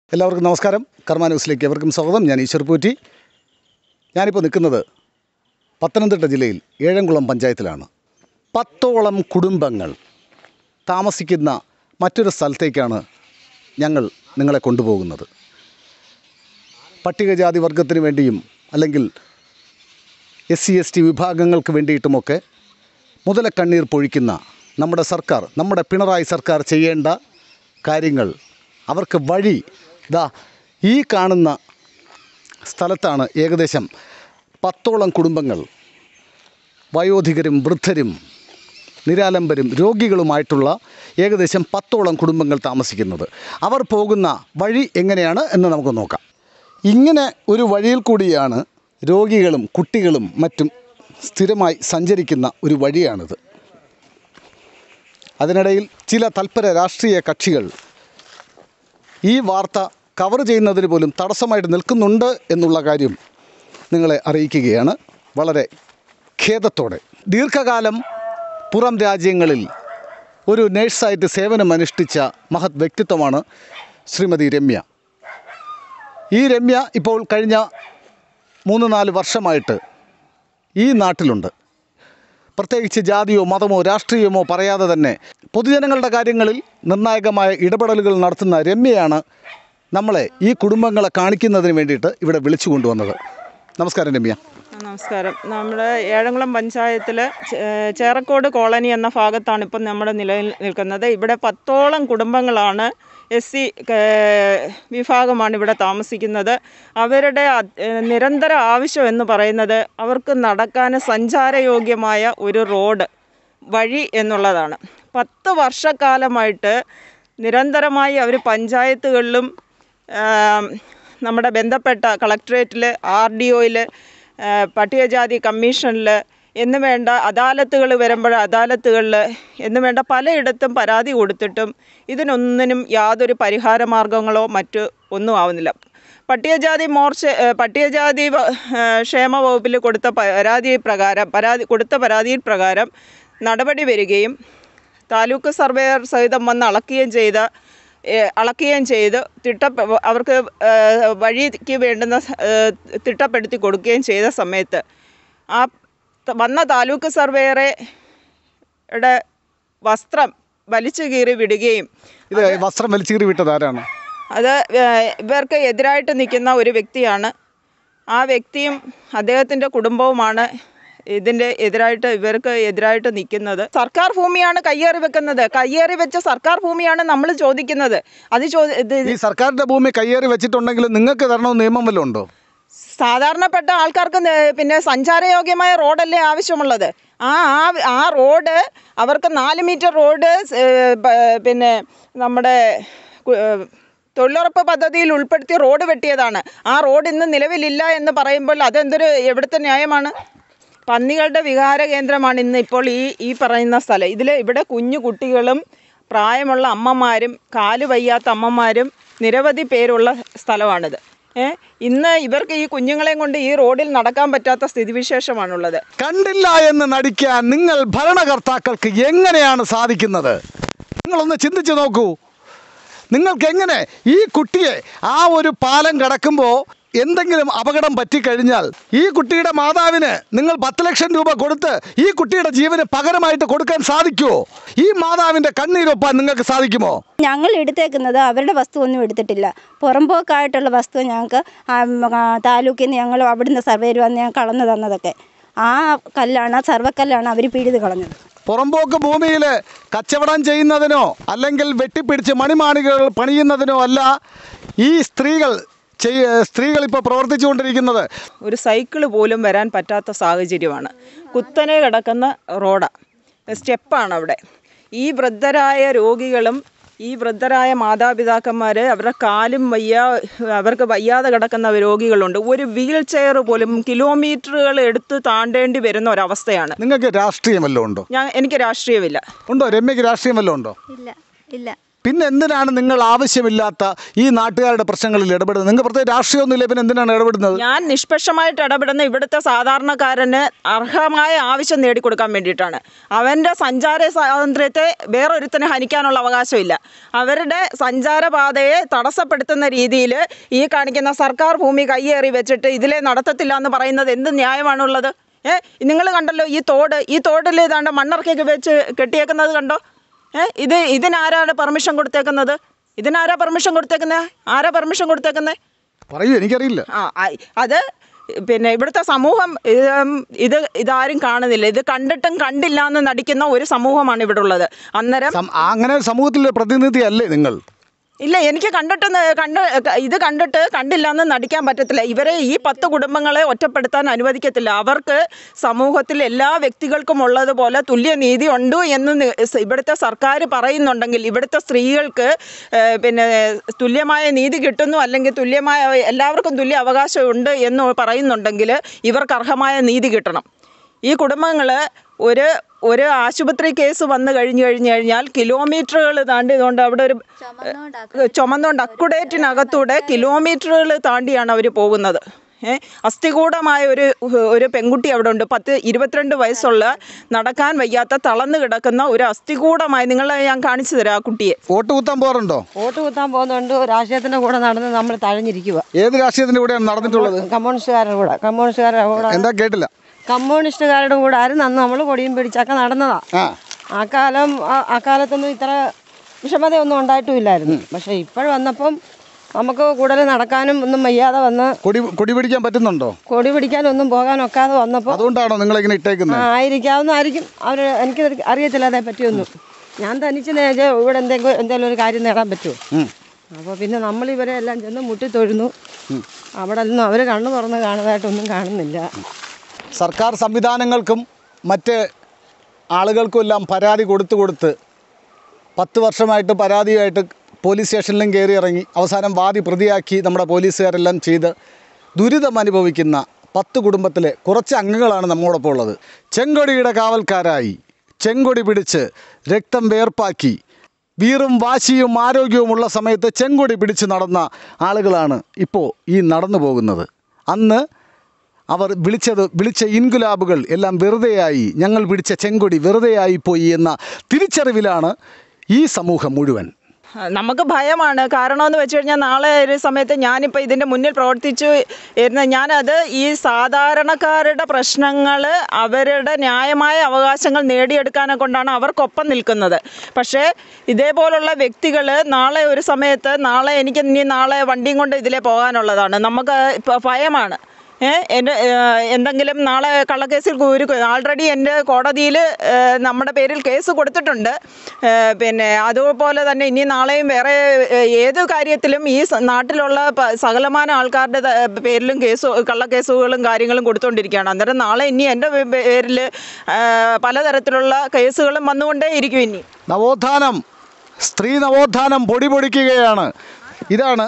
എല്ലാവർക്കും നമസ്കാരം കർമ്മ ന്യൂസിലേക്ക് എവർക്കും സ്വാഗതം ഞാൻ ഈശ്വർ പൂറ്റി ഞാനിപ്പോൾ നിൽക്കുന്നത് പത്തനംതിട്ട ജില്ലയിൽ ഏഴംകുളം പഞ്ചായത്തിലാണ് പത്തോളം കുടുംബങ്ങൾ താമസിക്കുന്ന മറ്റൊരു സ്ഥലത്തേക്കാണ് ഞങ്ങൾ നിങ്ങളെ കൊണ്ടുപോകുന്നത് പട്ടികജാതി വർഗത്തിന് വേണ്ടിയും അല്ലെങ്കിൽ എസ് സി എസ് ടി വിഭാഗങ്ങൾക്ക് വേണ്ടിയിട്ടുമൊക്കെ മുതലക്കണ്ണീർ പൊഴിക്കുന്ന നമ്മുടെ സർക്കാർ നമ്മുടെ പിണറായി സർക്കാർ ചെയ്യേണ്ട കാര്യങ്ങൾ അവർക്ക് വഴി ഇതാ ഈ കാണുന്ന സ്ഥലത്താണ് ഏകദേശം പത്തോളം കുടുംബങ്ങൾ വയോധികരും വൃദ്ധരും നിരാലംബരും രോഗികളുമായിട്ടുള്ള ഏകദേശം പത്തോളം കുടുംബങ്ങൾ താമസിക്കുന്നത് അവർ പോകുന്ന വഴി എങ്ങനെയാണ് എന്ന് നമുക്ക് നോക്കാം ഇങ്ങനെ ഒരു വഴിയിൽ കൂടിയാണ് രോഗികളും കുട്ടികളും മറ്റും സ്ഥിരമായി സഞ്ചരിക്കുന്ന ഒരു വഴിയാണിത് അതിനിടയിൽ ചില തൽപര രാഷ്ട്രീയ കക്ഷികൾ ഈ വാർത്ത കവർ ചെയ്യുന്നതിന് പോലും തടസ്സമായിട്ട് നിൽക്കുന്നുണ്ട് എന്നുള്ള കാര്യം നിങ്ങളെ അറിയിക്കുകയാണ് വളരെ ഖേദത്തോടെ ദീർഘകാലം പുറം രാജ്യങ്ങളിൽ ഒരു നേഴ്സായിട്ട് സേവനമനുഷ്ഠിച്ച മഹത് വ്യക്തിത്വമാണ് ശ്രീമതി രമ്യ ഈ രമ്യ ഇപ്പോൾ കഴിഞ്ഞ മൂന്ന് നാല് വർഷമായിട്ട് ഈ നാട്ടിലുണ്ട് പ്രത്യേകിച്ച് ജാതിയോ മതമോ രാഷ്ട്രീയമോ പറയാതെ തന്നെ പൊതുജനങ്ങളുടെ കാര്യങ്ങളിൽ നിർണായകമായ ഇടപെടലുകൾ നടത്തുന്ന രമ്യയാണ് നമ്മളെ ഈ കുടുംബങ്ങളെ കാണിക്കുന്നതിന് വേണ്ടിയിട്ട് ഇവിടെ വിളിച്ചു കൊണ്ടുവന്നത് നമസ്കാരം രമ്യ ആ, നമസ്കാരം നമ്മുടെ ഏഴംകുളം പഞ്ചായത്തിൽ ചേറക്കോട് കോളനി എന്ന ഭാഗത്താണ് ഇപ്പം നമ്മുടെ നിലയിൽ നിൽക്കുന്നത് ഇവിടെ പത്തോളം കുടുംബങ്ങളാണ് എസ് സി വിഭാഗമാണ് ഇവിടെ താമസിക്കുന്നത് അവരുടെ അത്- ഏ, നിരന്തര ആവശ്യം എന്ന് പറയുന്നത് അവർക്ക് നടക്കാൻ സഞ്ചാരയോഗ്യമായ ഒരു റോഡ് വഴി എന്നുള്ളതാണ് പത്ത് വർഷക്കാലമായിട്ട് നിരന്തരമായി അവർ പഞ്ചായത്തുകളിലും ആം, നമ്മുടെ ബന്ധപ്പെട്ട കളക്ടറേറ്റിൽ ആർ ഡി ഒയിൽ പട്ടികജാതി കമ്മീഷനിൽ എന്ന് വേണ്ട അദാലത്തുകൾ വരുമ്പോൾ അദാലത്തുകളിൽ എന്ന് വേണ്ട പലയിടത്തും പരാതി കൊടുത്തിട്ടും ഇതിനൊന്നിനും യാതൊരു പരിഹാര മാർഗങ്ങളോ മറ്റു ഒന്നും ആവുന്നില്ല പട്ടികജാതി മോർച്ച ഏ, പട്ടികജാതി വ- ഏ, ക്ഷേമ വകുപ്പിൽ കൊടുത്ത പരാതി പ്രകാരം പരാതി കൊടുത്ത പരാതിയിൽ പ്രകാരം നടപടി വരികയും താലൂക്ക് സർവേയർ സഹിതം വന്ന് അളക്കുകയും ചെയ്ത ഏ, അളക്കുകയും ചെയ്ത് തിട്ട അവർക്ക് ഏ, വഴിക്ക് വേണ്ടുന്ന സ- ഏ, തിട്ടപ്പെടുത്തി കൊടുക്കുകയും ചെയ്ത സമയത്ത് ആ ത- വന്ന താലൂക്ക് സർവേയറെ യുടെ വസ്ത്രം വലിച്ചു കീറി വിടുകയും ഇത് വസ്ത്രം വലിച്ചീറി വിട്ടത് ആരാണ് അത് ഏ, ഇവർക്ക് എതിരായിട്ട് നിൽക്കുന്ന ഒരു വ്യക്തിയാണ് ആ വ്യക്തിയും അദ്ദേഹത്തിൻ്റെ കുടുംബവുമാണ് ഇതിൻ്റെ എതിരായിട്ട് ഇവർക്ക് എതിരായിട്ട് നിൽക്കുന്നത് സർക്കാർ ഭൂമിയാണ് കയ്യേറി വെക്കുന്നത് കയ്യേറി വെച്ച സർക്കാർ ഭൂമിയാണ് നമ്മൾ ചോദിക്കുന്നത് അത് ചോ ഇത് ഈ സർക്കാരിൻ്റെ ഭൂമി കയ്യേറി വെച്ചിട്ടുണ്ടെങ്കിൽ നിങ്ങൾക്ക് തരണമെന്ന് നിയമം വല്ലതും ഉണ്ടോ സാധാരണപ്പെട്ട ആൾക്കാർക്ക് ന- പിന്നെ സഞ്ചാരയോഗ്യമായ റോഡല്ലേ ആവശ്യമുള്ളത് ആ ആ ആ റോഡ് അവർക്ക് നാല് മീറ്റർ റോഡ് സ്- ഏ, പ- പിന്നെ നമ്മുടെ കു- ഏ, തൊഴിലുറപ്പ് പദ്ധതിയിൽ ഉൾപ്പെടുത്തി റോഡ് വെട്ടിയതാണ് ആ റോഡ് ഇന്ന് നിലവിലില്ല എന്ന് പറയുമ്പോൾ അതെന്തൊരു എവിടുത്തെ ന്യായമാണ് പന്നികളുടെ വിഹാര കേന്ദ്രമാണ് ഇന്ന് ഇപ്പോൾ ഈ ഈ പറയുന്ന സ്ഥലം ഇതിൽ ഇവിടെ കുഞ്ഞു കുട്ടികളും പ്രായമുള്ള അമ്മമാരും കാല് വയ്യാത്ത അമ്മമാരും നിരവധി പേരുള്ള സ്ഥലമാണിത് ഏ ഇന്ന് ഇവർക്ക് ഈ കുഞ്ഞുങ്ങളെയും കൊണ്ട് ഈ റോഡിൽ നടക്കാൻ പറ്റാത്ത സ്ഥിതിവിശേഷമാണുള്ളത് കണ്ടില്ല എന്ന് നടിക്കാൻ നിങ്ങൾ ഭരണകർത്താക്കൾക്ക് എങ്ങനെയാണ് സാധിക്കുന്നത് നിങ്ങളൊന്ന് ചിന്തിച്ചു നോക്കൂ നിങ്ങൾക്ക് എങ്ങനെ ഈ കുട്ടിയെ ആ ഒരു പാലം കടക്കുമ്പോൾ എന്തെങ്കിലും അപകടം പറ്റിക്കഴിഞ്ഞാൽ ഈ കുട്ടിയുടെ മാതാവിന് നിങ്ങൾ പത്ത് ലക്ഷം രൂപ കൊടുത്ത് ഈ കുട്ടിയുടെ ജീവന് പകരമായിട്ട് കൊടുക്കാൻ സാധിക്കുമോ ഈ മാതാവിൻ്റെ കണ്ണീരൊപ്പാൻ നിങ്ങൾക്ക് സാധിക്കുമോ ഞങ്ങൾ എടുത്തേക്കുന്നത് അവരുടെ വസ്തു ഒന്നും എടുത്തിട്ടില്ല പുറമ്പോക്കായിട്ടുള്ള വസ്തു ഞങ്ങൾക്ക് ആ, ഉം, ആ, താലൂക്കിൽ നിന്ന് ഞങ്ങൾ അവിടുന്ന് സർവേര് വന്ന് ഞങ്ങൾ കളന്നു തന്നതൊക്കെ ആ കല്ലാണ് ആ സർവ്വക്കല്ലാണ് അവർ പിഴുത് കളഞ്ഞത് പുറമ്പോക്ക് ഭൂമിയിൽ കച്ചവടം ചെയ്യുന്നതിനോ അല്ലെങ്കിൽ വെട്ടിപ്പിടിച്ച് മണിമാണികൾ പണിയുന്നതിനോ അല്ല ഈ സ്ത്രീകൾ ചെയ്യ സ്ത്രീകൾ ഇപ്പോൾ പ്രവർത്തിച്ചുകൊണ്ടിരിക്കുന്നത് ഒരു സൈക്കിള് പോലും വരാൻ പറ്റാത്ത സാഹചര്യമാണ് കുത്തനെ കിടക്കുന്ന റോഡാണ് സ്റ്റെപ്പാണ് അവിടെ ഈ വൃദ്ധരായ രോഗികളും ഈ വൃദ്ധരായ മാതാപിതാക്കന്മാർ അവരുടെ കാലും വയ്യ അവർക്ക് വയ്യാതെ കിടക്കുന്ന രോഗികളുണ്ട് ഒരു വീൽ ചെയർ പോലും കിലോമീറ്ററുകൾ എടുത്ത് താണ്ടേണ്ടി വരുന്ന ഒരവസ്ഥയാണ് നിങ്ങൾക്ക് രാഷ്ട്രീയം വല്ലതും ഉണ്ടോ ഞാൻ എനിക്ക് രാഷ്ട്രീയമില്ല ഉണ്ടോ രമ്യക്ക് രാഷ്ട്രീയം വല്ലതും ഉണ്ടോ ഇല്ല ഇല്ല പിന്നെ എന്തിനാണ് നിങ്ങൾ ആവശ്യമില്ലാത്ത ഈ നാട്ടുകാരുടെ പ്രശ്നങ്ങളിൽ ഇടപെടുന്നത് നിങ്ങൾ പ്രത്യേക രാഷ്ട്രീയമൊന്നുമില്ല പിന്നെ എന്തിനാണ് ഇടപെടുന്നത് ഞാൻ നിഷ്പക്ഷമായിട്ട് ഇടപെടുന്ന ഇവിടുത്തെ സാധാരണക്കാരന് അർഹമായ ആവശ്യം നേടിക്കൊടുക്കാൻ വേണ്ടിയിട്ടാണ് അവൻ്റെ സഞ്ചാര സ്വാതന്ത്ര്യത്തെ വേറൊരുത്തന് ഹനിക്കാനുള്ള അവകാശമില്ല അവരുടെ സഞ്ചാരപാതയെ തടസ്സപ്പെടുത്തുന്ന രീതിയിൽ ഈ കാണിക്കുന്ന സർക്കാർ ഭൂമി കയ്യേറി വെച്ചിട്ട് ഇതിലെ നടത്തത്തില്ല എന്ന് പറയുന്നത് എന്ത് ന്യായമാണുള്ളത് ഏ നിങ്ങൾ കണ്ടല്ലോ ഈ തോട് ഈ തോടിൽ ഏതാണ്ട് മണ്ണിറക്കിയൊക്കെ വെച്ച് കെട്ടിയേക്കുന്നത് കണ്ടോ ഏ ഇത് ഇതിനാരാണ് പെർമിഷൻ കൊടുത്തേക്കുന്നത് ഇതിനാരാ പെർമിഷൻ കൊടുത്തേക്കുന്നത് ആരാ പെർമിഷൻ കൊടുത്തേക്കുന്നത് പറയൂ എനിക്കറിയില്ല ആ ആ- അത് പിന്നെ ഇവിടുത്തെ സമൂഹം ഉം, ഇത് ഇതാരും കാണുന്നില്ല ഇത് കണ്ടിട്ടും കണ്ടില്ല എന്ന് നടിക്കുന്ന ഒരു സമൂഹമാണ് ഇവിടെ ഉള്ളത് അന്നേരം സം- അങ്ങനെ സമൂഹത്തിലെ പ്രതിനിധി അല്ലേ നിങ്ങൾ ഇല്ല എനിക്ക് കണ്ടിട്ട് ന- കണ്ട് ഇത് കണ്ടിട്ട് കണ്ടില്ല എന്ന് നടിക്കാൻ പറ്റത്തില്ല ഇവരെ ഈ പത്ത് കുടുംബങ്ങളെ ഒറ്റപ്പെടുത്താൻ അനുവദിക്കത്തില്ല അവർക്ക് സമൂഹത്തിൽ എല്ലാ വ്യക്തികൾക്കും ഉള്ളതുപോലെ തുല്യനീതി ഉണ്ട് എന്ന് നി- സ് ഇവിടുത്തെ സർക്കാർ പറയുന്നുണ്ടെങ്കിൽ ഇവിടുത്തെ സ്ത്രീകൾക്ക് ഏഹ്, പിന്നെ തുല്യമായ നീതി കിട്ടുന്നു അല്ലെങ്കിൽ തുല്യമായ എല്ലാവർക്കും തുല്യ അവകാശമുണ്ട് എന്ന് പറയുന്നുണ്ടെങ്കിൽ ഇവർക്ക് അർഹമായ നീതി കിട്ടണം ഈ കുടുംബങ്ങൾ ഒരു ഒരു ആശുപത്രി കേസ് വന്നു കഴിഞ്ഞു കഴിഞ്ഞു കഴിഞ്ഞാൽ കിലോമീറ്ററുകൾ താണ്ടിയതുകൊണ്ട് അവിടെ ഒരു ചുമന്നുകൊണ്ട് അക്കുഡേറ്റിനകത്തൂടെ കിലോമീറ്ററുകൾ താണ്ടിയാണ് അവർ പോകുന്നത് ഏ അസ്ഥികൂടമായ ഒരു ഒരു പെൺകുട്ടി അവിടെ ഉണ്ട് പത്ത് ഇരുപത്തിരണ്ട് വയസ്സുള്ള നടക്കാൻ വയ്യാത്ത തളർന്നു കിടക്കുന്ന ഒരു അസ്ഥികൂടമായി നിങ്ങളെ ഞാൻ കാണിച്ചു തരാം ആ കുട്ടിയെ വോട്ട് കുത്താൻ പോകാറുണ്ടോ വോട്ട് കുത്താൻ പോകുന്നുണ്ട് രാഷ്ട്രീയത്തിൻ്റെ കൂടെ നടന്ന് നമ്മൾ തഴഞ്ഞിരിക്കുക ഏത് രാഷ്ട്രീയത്തിൻ്റെ കൂടെയാണ് നടന്നിട്ടുള്ളത് കമ്മ്യൂണിസ്റ്റുകാരുടെ കൂടെ കമ്മ്യൂണിസ്റ്റുകാരുടെ കൂടെ എന്താ കേട്ടില്ല കമ്മ്യൂണിസ്റ്റുകാരുടെ കൂടെ ആയിരുന്നു അന്ന് നമ്മൾ കൊടിയും പിടിച്ചൊക്കെ നടന്നതാ ആ ആ കാലം ആ- ആ കാലത്തൊന്നും ഇത്ര വിഷമതയൊന്നും ഉണ്ടായിട്ടുമില്ലായിരുന്നു പക്ഷേ ഇപ്പോഴും വന്നപ്പം നമുക്ക് കൂടുതൽ നടക്കാനും ഒന്നും വയ്യാതെ വന്ന് കൊടി കൊടി പിടിക്കാൻ പറ്റുന്നുണ്ടോ കൊടി പിടിക്കാനൊന്നും പോകാനൊക്കാതെ വന്നപ്പോൾ അതുകൊണ്ടാണോ നിങ്ങളിങ്ങനെ ഇട്ടേക്കുന്നത് ആയിരിക്കാവുന്നതായിരിക്കും അവർ എനിക്ക് അറിയത്തില്ല അതേ പറ്റിയൊന്നും ഞാൻ തനിച്ച് നേരെ ഇവിടെ എന്തെങ്കിലും എന്തെങ്കിലും ഒരു കാര്യം നേടാൻ പറ്റുമോ ഉം. അപ്പോൾ പിന്നെ നമ്മൾ ഇവരെ എല്ലാം ചെന്ന് മുട്ടി തൊഴുന്നു അവിടെ നിന്നും അവർ കണ്ണു തുറന്ന് കാണുന്നതായിട്ടൊന്നും കാണുന്നില്ല സർക്കാർ സംവിധാനങ്ങൾക്കും മറ്റ് ആളുകൾക്കും എല്ലാം പരാതി കൊടുത്തു കൊടുത്ത് പത്ത് വർഷമായിട്ട് പരാതിയായിട്ട് പോലീസ് സ്റ്റേഷനിലും കയറി ഇറങ്ങി അവസാനം വാദി പ്രതിയാക്കി നമ്മുടെ പോലീസുകാരെല്ലാം ചെയ്ത് ദുരിതം അനുഭവിക്കുന്ന പത്ത് കുടുംബത്തിലെ കുറച്ച് അംഗങ്ങളാണ് നമ്മോടൊപ്പം ഉള്ളത് ചെങ്കൊടിയുടെ കാവൽക്കാരായി ചെങ്കൊടി പിടിച്ച് രക്തം വേർപ്പാക്കി വീറും വാശിയും ആരോഗ്യവുമുള്ള സമയത്ത് ചെങ്കൊടി പിടിച്ച് നടന്ന ആളുകളാണ് ഇപ്പോൾ ഈ നടന്നു പോകുന്നത് അന്ന് അവർ വിളിച്ചത് വിളിച്ച ഇൻകുലാബുകൾ എല്ലാം വെറുതെയായി ഞങ്ങൾ പിടിച്ച ചെങ്കൊടി വെറുതെയായി പോയി എന്ന തിരിച്ചറിവിലാണ് ഈ സമൂഹം മുഴുവൻ നമുക്ക് ഭയമാണ് കാരണം എന്ന് വെച്ച് കഴിഞ്ഞാൽ നാളെ ഒരു സമയത്ത് ഞാനിപ്പോൾ ഇതിൻ്റെ മുന്നിൽ പ്രവർത്തിച്ചു ഇരുന്ന ഞാനത് ഈ സാധാരണക്കാരുടെ പ്രശ്നങ്ങൾ അവരുടെ ന്യായമായ അവകാശങ്ങൾ നേടിയെടുക്കാനെ കൊണ്ടാണ് അവർക്കൊപ്പം നിൽക്കുന്നത് പക്ഷേ ഇതേപോലുള്ള വ്യക്തികൾ നാളെ ഒരു സമയത്ത് നാളെ എനിക്ക് ഇനി നാളെ വണ്ടിയും കൊണ്ട് ഇതിലേ പോകാനുള്ളതാണ് നമുക്ക് ഇപ്പോൾ ഭയമാണ് ഏ, എൻ്റെ ഏ, എന്തെങ്കിലും നാളെ കള്ളക്കേസിൽ ഒരു ആൾറെഡി എൻ്റെ കോടതിയിൽ നമ്മുടെ പേരിൽ കേസ് കൊടുത്തിട്ടുണ്ട് ഏ, പിന്നെ അതുപോലെ തന്നെ ഇനി നാളെയും വേറെ ഏ, ഏത് കാര്യത്തിലും ഈ സ- നാട്ടിലുള്ള പ- സകലമാന ആൾക്കാരുടെ ത- പേരിലും കേസ് കള്ളക്കേസുകളും കാര്യങ്ങളും കൊടുത്തുകൊണ്ടിരിക്കുകയാണ് അന്നേരം നാളെ ഇനി എൻ്റെ പേരിൽ പലതരത്തിലുള്ള കേസുകളും വന്നുകൊണ്ടേ ഇരിക്കും ഇനി നവോത്ഥാനം സ്ത്രീ നവോത്ഥാനം പൊടി പൊടിക്കുകയാണ് ഇതാണ്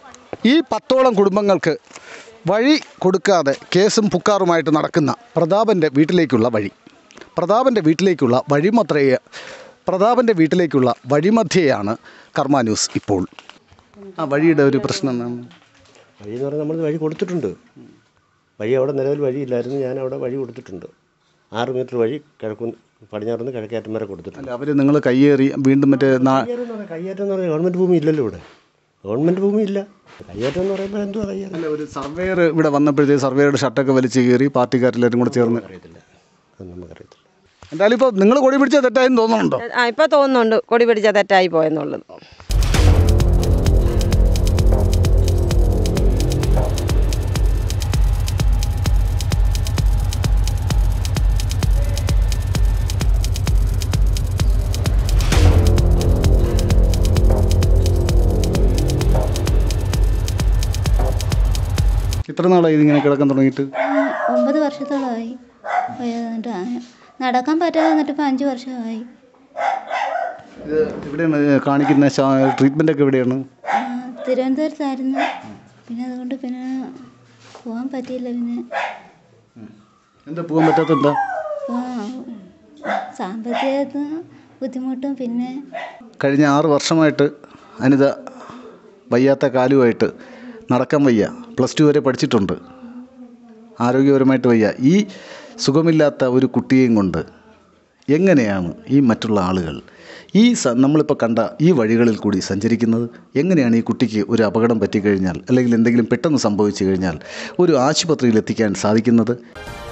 ഈ പത്തോളം കുടുംബങ്ങൾക്ക് വഴി കൊടുക്കാതെ കേസും പുക്കാറുമായിട്ട് നടക്കുന്ന പ്രതാപൻ്റെ വീട്ടിലേക്കുള്ള വഴി പ്രതാപൻ്റെ വീട്ടിലേക്കുള്ള വഴിമത്രയെ പ്രതാപൻ്റെ വീട്ടിലേക്കുള്ള വഴിമധ്യയാണ് കർമ്മ ന്യൂസ് ഇപ്പോൾ ആ വഴിയുടെ ഒരു പ്രശ്നം എന്താണ് വഴി എന്ന് പറഞ്ഞാൽ നമ്മൾ വഴി കൊടുത്തിട്ടുണ്ട് വഴി അവിടെ നിലവിൽ വഴിയില്ലായിരുന്നു ഞാൻ അവിടെ വഴി കൊടുത്തിട്ടുണ്ട് ആറ് മീറ്റർ വഴി കിഴക്കു പടിഞ്ഞാറുനിന്ന് കിഴക്കേറ്റം വരെ കൊടുത്തിട്ടുണ്ട് അല്ല അവർ നിങ്ങൾ കയ്യേറി വീണ്ടും മറ്റേ നാ കയ്യേറ്റം എന്ന് പറഞ്ഞാൽ കയ്യേറ്റം എന്ന് പറഞ്ഞാൽ ഗവൺമെൻറ് ഭൂമി ഇല്ലല്ലോ ഇവിടെ ഗവൺമെൻറ് ഭൂമി ഇല്ല കയ്യേറ്റം എന്ന് പറയുമ്പോൾ എന്തുവാ കയ്യേറ്റം അല്ല ഒരു സർവേയർ ഇവിടെ വന്നപ്പോഴത്തേക്ക് സർവേയുടെ ഷർട്ടൊക്കെ വലിച്ച് കയറി പാർട്ടിക്കാരെല്ലാവരും കൂടെ ചേർന്ന് അറിയത്തില്ല അത് നമുക്കറിയത്തില്ല എന്തായാലും ഇപ്പോൾ നിങ്ങൾ കൊടി പിടിച്ച തെറ്റായെന്ന് തോന്നുന്നുണ്ടോ ആ ഇപ്പോൾ തോന്നുന്നുണ്ട് കൊടി പിടിച്ച തെറ്റായി പോയെന്നുള്ളത് ഇത്ര നാളായി ഇതിങ്ങനെ കിടക്കാൻ തുടങ്ങിയിട്ട് ഒമ്പത് വർഷത്തോളമായി വയ്യാതായിട്ട് ആ- നടക്കാൻ പറ്റാതെ വന്നിട്ട് ഇപ്പം അഞ്ച് വർഷമായി ഇത് എവിടെയാണ് കാണിക്കുന്ന ട്രീറ്റ്മെൻ്റ് ഒക്കെ എവിടെയാണ് ആ, തിരുവനന്തപുരത്തായിരുന്നു പിന്നെ അതുകൊണ്ട് പിന്നെ പോകാൻ പറ്റിയില്ല പിന്നെ എന്താ പോകാൻ പറ്റാത്ത എന്താ ആ, സാമ്പത്തികത്തിന് ബുദ്ധിമുട്ടും പിന്നെ കഴിഞ്ഞ ആറ് വർഷമായിട്ട് അനിത വയ്യാത്ത കാലുമായിട്ട് നടക്കാൻ വയ്യ പ്ലസ് ടു വരെ പഠിച്ചിട്ടുണ്ട് ആരോഗ്യപരമായിട്ട് വയ്യ ഈ സുഖമില്ലാത്ത ഒരു കുട്ടിയെയും കൊണ്ട് എങ്ങനെയാണ് ഈ മറ്റുള്ള ആളുകൾ ഈ സ നമ്മളിപ്പോൾ കണ്ട ഈ വഴികളിൽ കൂടി സഞ്ചരിക്കുന്നത് എങ്ങനെയാണ് ഈ കുട്ടിക്ക് ഒരു അപകടം പറ്റിക്കഴിഞ്ഞാൽ അല്ലെങ്കിൽ എന്തെങ്കിലും പെട്ടെന്ന് സംഭവിച്ചു കഴിഞ്ഞാൽ ഒരു ആശുപത്രിയിൽ എത്തിക്കാൻ സാധിക്കുന്നത്